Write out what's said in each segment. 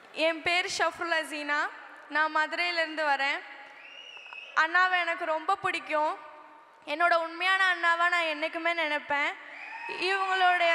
என் பேர் ஷஃப்ருல் அசீனா நான் மதுரையிலேருந்து வரேன் அண்ணாவை எனக்கு ரொம்ப பிடிக்கும் என்னோட உண்மையான அண்ணாவா நான் என்றைக்குமே நினைப்பேன் இவங்களுடைய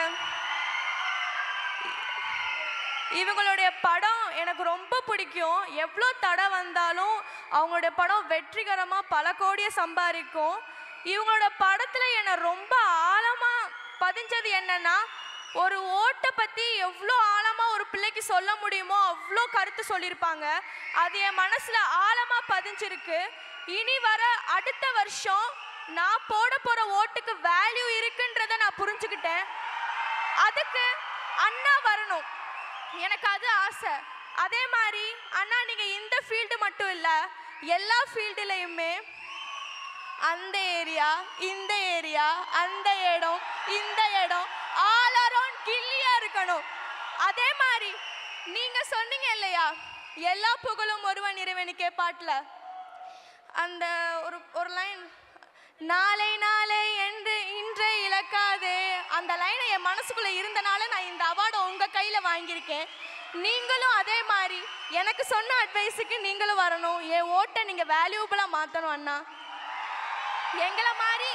இவங்களுடைய படம் எனக்கு ரொம்ப பிடிக்கும் எவ்வளோ தடை வந்தாலும் அவங்களுடைய படம் வெற்றிகரமாக பல கோடியை சம்பாதிக்கும் இவங்களோட படத்தில் என்னை ரொம்ப ஆழமாக பதிஞ்சது என்னன்னா ஒரு ஓட்டை பற்றி எவ்வளோ ஆழமாக ஒரு பிள்ளைக்கு சொல்ல முடியுமோ அவ்வளோ கருத்து சொல்லியிருப்பாங்க அது என் மனசில் ஆழமாக பதிஞ்சிருக்கு இனி வர அடுத்த வருஷம் நான் போட போகிற ஓட்டுக்கு வேல்யூ இருக்குன்றதை நான் புரிஞ்சுக்கிட்டேன் அதுக்கு அண்ணா வரணும் எனக்கு அது ஆசை அதே மாதிரி அண்ணா நீங்கள் இந்த ஃபீல்டு மட்டும் இல்லை எல்லா ஃபீல்டுலையுமே அந்த ஏரியா இந்த ஏரியா அந்த இடம் இந்த இடம் ஆல் அரௌண்ட் கில்லியா இருக்கணும் அதே மாதிரி நீங்க சொன்னீங்க இல்லையா எல்லா புகழும் ஒருவன் இறைவனுக்கே பாட்டில் அந்த ஒரு ஒரு லைன் நாளை நாளை என்று இன்றை இழக்காதே அந்த லைனை என் மனசுக்குள்ள இருந்தனால நான் இந்த அவார்டை உங்க கையில வாங்கியிருக்கேன் நீங்களும் அதே மாதிரி எனக்கு சொன்ன அட்வைஸுக்கு நீங்களும் வரணும் என் ஓட்டை நீங்க வேல்யூபிளா மாத்தணும் அண்ணா எங்களை மாதிரி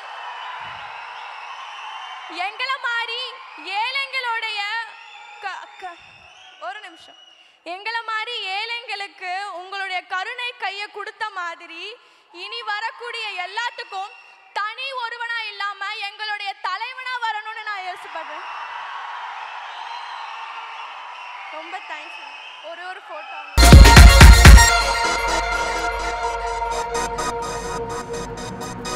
எங்களை மாதிரி ஏழைங்களுடைய க- க- ஒரு நிமிஷம் எங்களை மாதிரி ஏழைங்களுக்கு உங்களுடைய கருணை கையை கொடுத்த மாதிரி இனி வரக்கூடிய எல்லாத்துக்கும் தனி ஒருவனா இல்லாம எங்களுடைய தலைவனா வரணும்னு நான் யோசிப்படுறேன் ரொம்ப தேங்க்ஸ் ஒரே ஒரு போட்டோ